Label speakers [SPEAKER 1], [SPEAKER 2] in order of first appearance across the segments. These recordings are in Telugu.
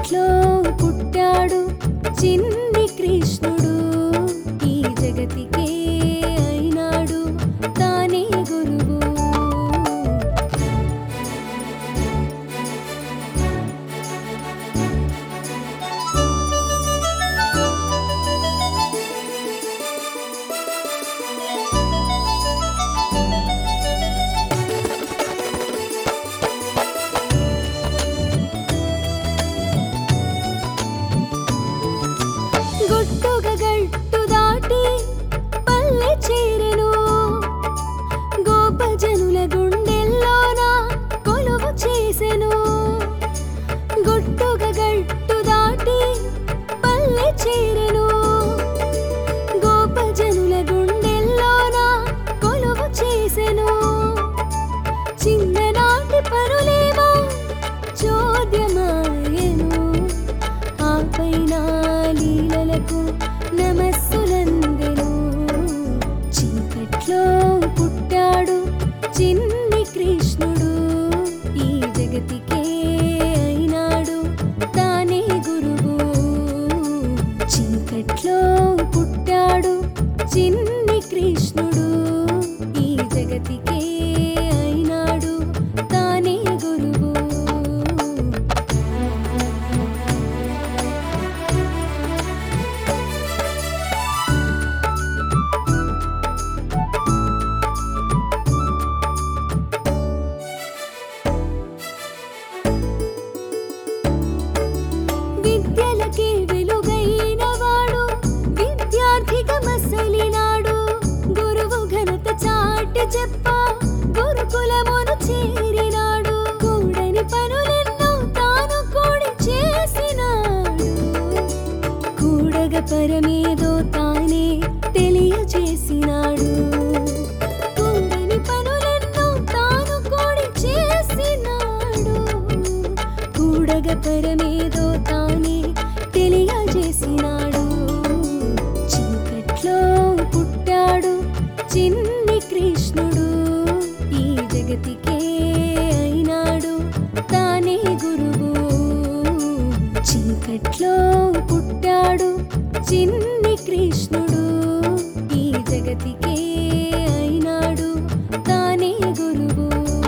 [SPEAKER 1] చీకట్లో పుట్టాడు చిన్ని కృష్ణుడు ఈ జగతికే అయినాడు తానే గురువు గుట్టుగ గట్టు దాటి పల్లె చేరెను గోపజనుల గుండెల్లోన కొలువు చేసెను గుట్టుగ గట్టు దాటి పల్లె చేరెను గోపజనుల గుండెల్లోన కొలువు చేసెను చిన్ననాటి పరులేమో చోద్యమాయను ఆ పైన లీలలకు నమస్సులందెను చీకట్లో పుట్టాడు చిన్ని కృష్ణుడు ఈ జగతికే అయినాడు తానే గురువు చీకట్లో పుట్టాడు చిన్ని కృష్ణుడు ఈ జగతికే అయినాడు తానే గురువు విద్యలకే వెలుగైన వాడు విద్యార్థిగా మసలినాడు గురువు ఘనత చాటి చెప్ప గురుకులమును చేరినాడు కూడని పనులెన్నో తాను కూడి చేసినాడు కూడగ పరమేదో తానే తెలియజేసినాడు కూడని పనులెన్నో తాను కూడి చేసినాడు కూడగ పరమేదో తానే తెలియజేసినాడు చీకట్లో పుట్టాడు చిన్ని కృష్ణుడు ఈ జగతికే అయినాడు తానే గురువు చీకట్లో పుట్టాడు చిన్ని కృష్ణుడు ఈ జగతికే అయినాడు తానే గురువు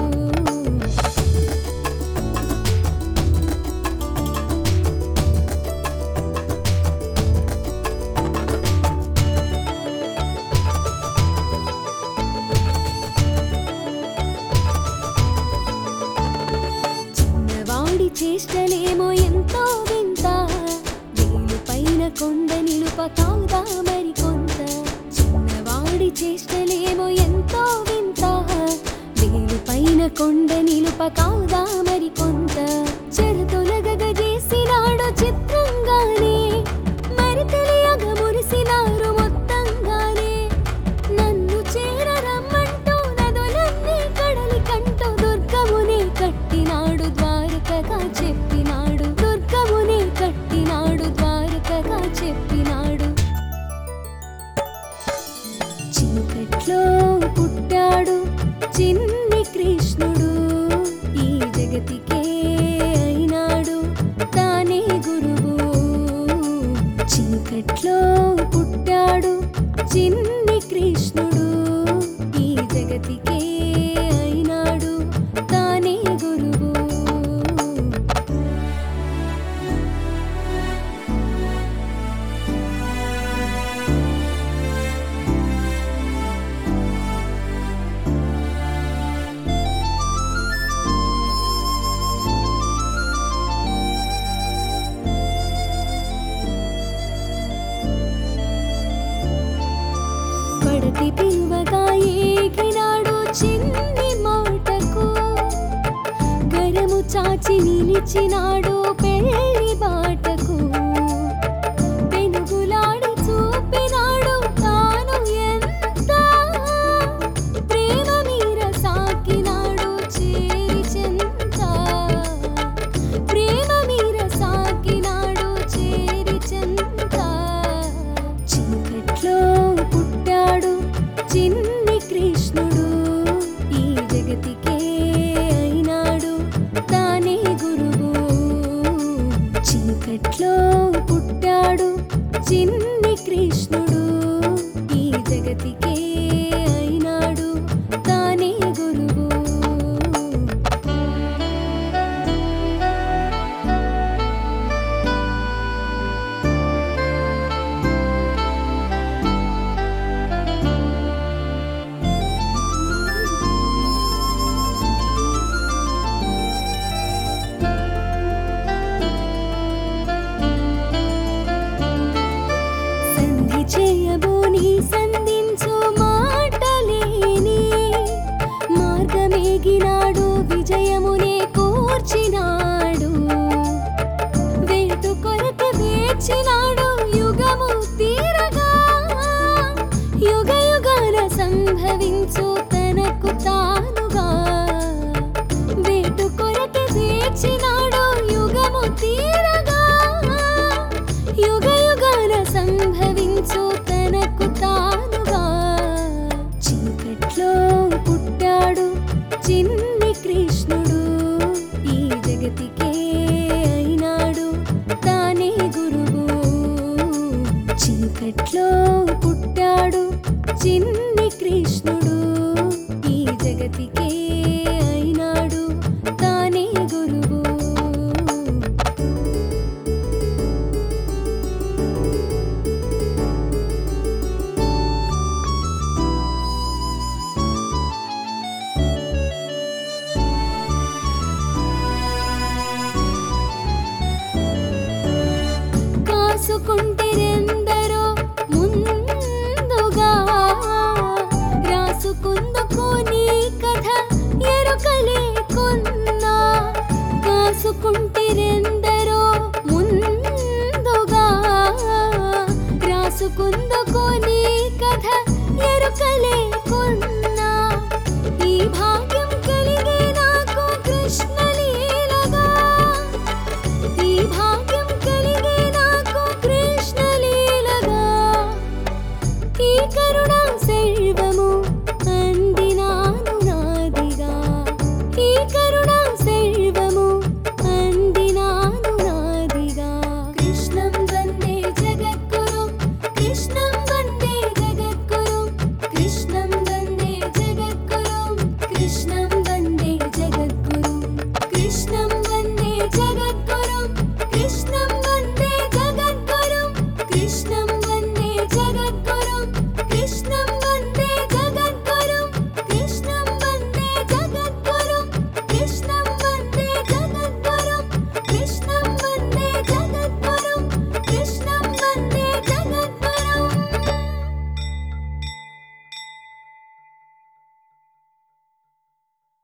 [SPEAKER 1] చిన్నవాడి చేష్టలేమో ఎంతో వింత వేలు పైన కొండ నిలుప కాదా మరి కొంత చిన్నవాడి చేష్టలేమో ఎంతో వింత వేలు పైన కొండ నిలుప కాదా మరి కొంత చెరతొలగగ చేసినాడు చిత్రంగానే మరి తెలియగ మురిసినారు మొత్తంగానే నన్ను చేరరమ్మంటూ నదులన్నీ కడలి కంటూ దుర్గమునే కట్టినాడు ద్వారకగా చెప్పినాడు దుర్గమునే కట్టినాడు ద్వారకగా చెప్పినాడు చీకట్లో పుట్టాడు చిన్ని కృష్ణుడు ఈ జగతికే అయినాడు తానే గురువు చీకట్లో పుట్టాడు చిన్ని కృష్ణుడు ఈ జగతికే అయినాడు తానే గురువు పడతి పిలువగా ఏగినాడు చిన్ని మాటకు గరము చాచి నిలిచినాడు పెళ్లి బాటకు పెనుగులాడి చూపినాడు తాను ఎంత ప్రేమ మీర సాకినాడు చేరి చెంత ప్రేమ మీర సాకినాడు చేరి చెంత చీకట్లో పుట్టాడు చిన్ని కృష్ణుడు ఈ జగతికే అయినాడు తానే గురువు చీకట్లో పుట్టాడు చిన్ని కృష్ణుడు